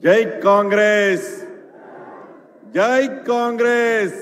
జై కాంగ్రెస్ జై కాంగ్రెస్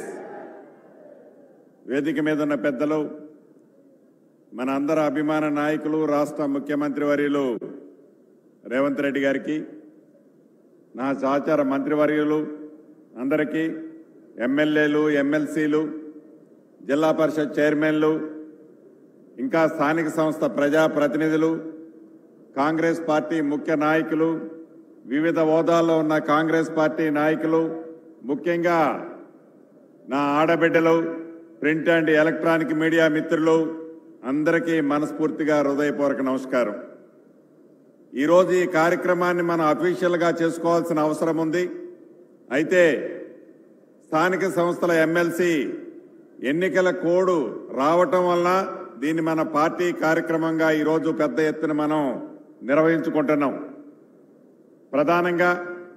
వేదిక మీద ఉన్న పెద్దలు మన అందరి అభిమాన నాయకులు రాష్ట్ర ముఖ్యమంత్రి వర్యులు రేవంత్ రెడ్డి గారికి నా సహచార మంత్రివర్యులు అందరికీ ఎమ్మెల్యేలు ఎమ్మెల్సీలు జిల్లా పరిషత్ చైర్మన్లు ఇంకా స్థానిక సంస్థ ప్రజాప్రతినిధులు కాంగ్రెస్ పార్టీ ముఖ్య నాయకులు వివిధ హోదాల్లో ఉన్న కాంగ్రెస్ పార్టీ నాయకులు ముఖ్యంగా నా ఆడబిడ్డలు ప్రింట్ అండ్ ఎలక్ట్రానిక్ మీడియా మిత్రులు అందరికీ మనస్ఫూర్తిగా హృదయపూర్వక నమస్కారం ఈరోజు ఈ కార్యక్రమాన్ని మనం అఫీషియల్గా చేసుకోవాల్సిన అవసరం ఉంది అయితే స్థానిక సంస్థల ఎమ్మెల్సీ ఎన్నికల కోడ్ రావటం వలన దీన్ని మన పార్టీ కార్యక్రమంగా ఈరోజు పెద్ద ఎత్తున మనం నిర్వహించుకుంటున్నాం ప్రధానంగా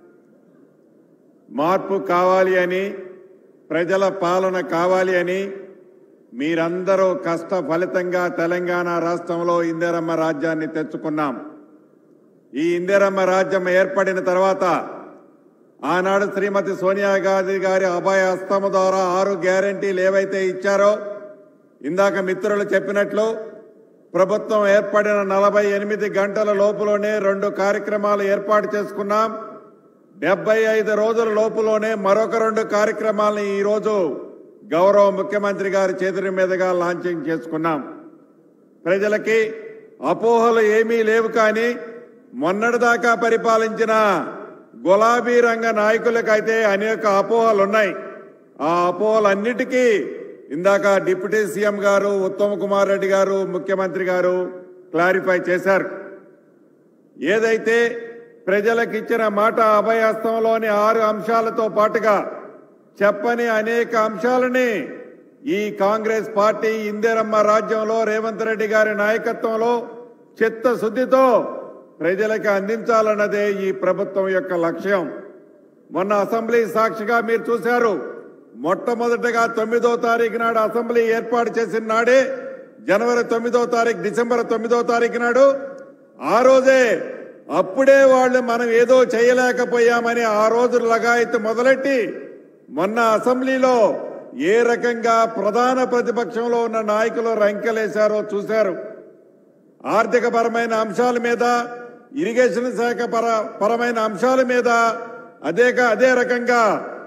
మార్పు కావాలి అని ప్రజల పాలన కావాలి అని మీరందరూ కష్ట ఫలితంగా తెలంగాణ రాష్ట్రంలో ఇందిరమ్మ రాజ్యాన్ని తెచ్చుకున్నాం ఈ ఇందిరమ్మ రాజ్యం ఏర్పడిన తర్వాత ఆనాడు శ్రీమతి సోనియా గాంధీ గారి అభయ హస్తము ద్వారా ఆరు గ్యారంటీలు ఏవైతే ఇచ్చారో ఇందాక మిత్రులు చెప్పినట్లు ప్రభుత్వం ఏర్పడిన నలభై ఎనిమిది గంటల లోపులోనే రెండు కార్యక్రమాలు ఏర్పాటు చేసుకున్నాం డెబ్బై ఐదు రోజుల లోపులోనే మరొక రెండు కార్యక్రమాలను ఈరోజు గౌరవ ముఖ్యమంత్రి గారి చేతుల మీదుగా లాంచింగ్ చేసుకున్నాం ప్రజలకి అపోహలు ఏమీ లేవు కానీ మొన్నటిదాకా పరిపాలించిన గులాబీ రంగ నాయకులకైతే అనేక అపోహలు ఉన్నాయి ఆ అపోహలన్నిటికీ ఇందాక డిప్యూటీ సీఎం గారు ఉత్తమ్ కుమార్ రెడ్డి గారు ముఖ్యమంత్రి గారు క్లారిఫై చేశారు ఏదైతే ప్రజలకు ఇచ్చిన మాట అభయహస్తంలోని ఆరు అంశాలతో పాటుగా చెప్పని అనేక అంశాలని ఈ కాంగ్రెస్ పార్టీ ఇందిరమ్మ రాజ్యంలో రేవంత్ రెడ్డి గారి నాయకత్వంలో చిత్తశుద్ధితో ప్రజలకు అందించాలన్నదే ఈ ప్రభుత్వం యొక్క లక్ష్యం మొన్న అసెంబ్లీ సాక్షిగా మీరు చూశారు మొట్టమొదటగా తొమ్మిదో తారీఖు నాడు అసెంబ్లీ ఏర్పాటు చేసిన నాడే జనవరి తొమ్మిదో తారీఖు డిసెంబర్ తొమ్మిదో తారీఖు నాడు ఆ రోజే అప్పుడే వాళ్ళు మనం ఏదో చేయలేకపోయామని ఆ రోజు లగాయత్తు మొదలెట్టి మొన్న అసెంబ్లీలో ఏ రకంగా ప్రధాన ప్రతిపక్షంలో ఉన్న నాయకులు రంకెలేశారో చూశారు ఆర్థిక పరమైన అంశాల మీద ఇరిగేషన్ శాఖ పర పరమైన అంశాల మీద అదే అదే రకంగా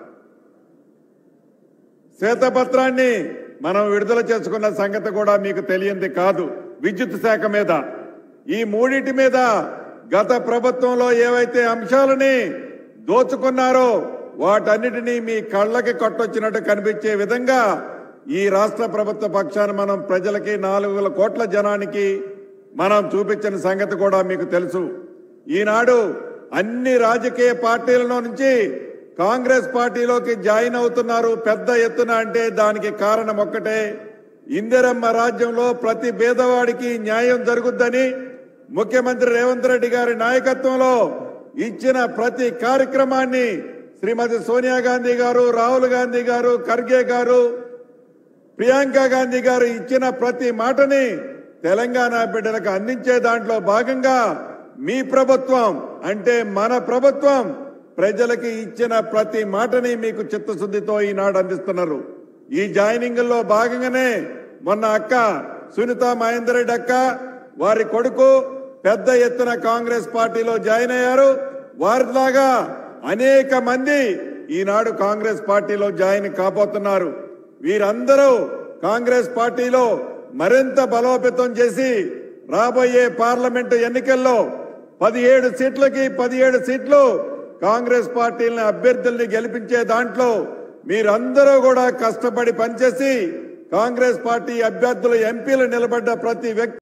శ్వేతపత్రాన్ని మనం విడుదల చేసుకున్న సంగతి కూడా మీకు తెలియంది కాదు విద్యుత్ శాఖ మీద ఈ మూడింటి మీద గత ప్రభుత్వంలో ఏవైతే అంశాలని దోచుకున్నారో వాటన్నిటినీ మీ కళ్ళకి కట్టొచ్చినట్టు కనిపించే విధంగా ఈ రాష్ట్ర ప్రభుత్వ పక్షాన మనం ప్రజలకి నాలుగు వేల కోట్ల జనానికి మనం చూపించిన సంగతి కూడా మీకు తెలుసు ఈనాడు అన్ని రాజకీయ పార్టీలలో నుంచి కాంగ్రెస్ పార్టీలోకి జాయిన్ అవుతున్నారు పెద్ద ఎత్తున అంటే దానికి కారణం ఒక్కటే ఇందిరమ్మ రాజ్యంలో ప్రతి పేదవాడికి న్యాయం జరుగుద్దని ముఖ్యమంత్రి రేవంత్ రెడ్డి గారి నాయకత్వంలో ఇచ్చిన ప్రతి కార్యక్రమాన్ని శ్రీమతి సోనియా గాంధీ గారు రాహుల్ గాంధీ గారు ఖర్గే గారు ప్రియాంక గాంధీ గారు ఇచ్చిన ప్రతి మాటని తెలంగాణ బిడ్డలకు అందించే దాంట్లో భాగంగా మీ ప్రభుత్వం అంటే మన ప్రభుత్వం ప్రజలకి ఇచ్చిన ప్రతి మాటని మీకు చిత్తశుద్ధితో ఈనాడు అందిస్తున్నారు ఈ జాయినింగ్ లో భాగంగానే మొన్న అక్క సునీత మహేందర్ రెడ్డి అక్క వారి కొడుకు పెద్ద ఎత్తున కాంగ్రెస్ పార్టీలో జాయిన్ అయ్యారు వారిలాగా అనేక మంది ఈనాడు కాంగ్రెస్ పార్టీలో జాయిన్ కాబోతున్నారు వీరందరూ కాంగ్రెస్ పార్టీలో మరింత బలోపేతం చేసి రాబోయే పార్లమెంటు ఎన్నికల్లో పదిహేడు సీట్లకి పదిహేడు సీట్లు కాంగ్రెస్ పార్టీలని అభ్యర్థుల్ని గెలిపించే దాంట్లో మీరందరూ కూడా కష్టపడి పనిచేసి కాంగ్రెస్ పార్టీ అభ్యర్థులు ఎంపీలు నిలబడ్డ ప్రతి వ్యక్తి